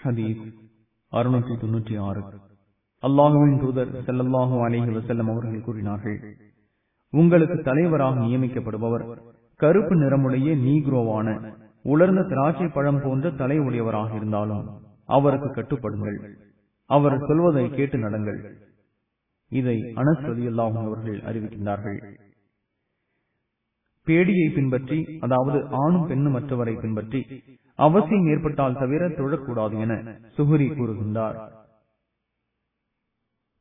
ஹதீஸ் அறுநூற்றி தொன்னூற்றி ஆறு அல்லாஹுவின் தூதர் செல்லல்லாஹு அலேஹி வசல்லம் அவர்கள் கூறினார்கள் உங்களுக்கு தலைவராக நியமிக்கப்படுபவர் கருப்பு நிறமுடைய நீக்ரோவான உலர்ந்த திராட்சை பழம் போன்ற தலை உடையவராக இருந்தாலும் அவருக்கு கட்டுப்படுங்கள் அவர் சொல்வதை கேட்டு நடங்கள் இதை அனஸ்ரதி அல்லாஹும் அவர்கள் அறிவிக்கின்றார்கள் பேடியை பின்பற்றி அதாவது ஆணும் பெண்ணும் மற்றவரை பின்பற்றி அவசியம் ஏற்பட்டால் தவிர தொழக்கூடாது என சுகுரி கூறுகின்றார்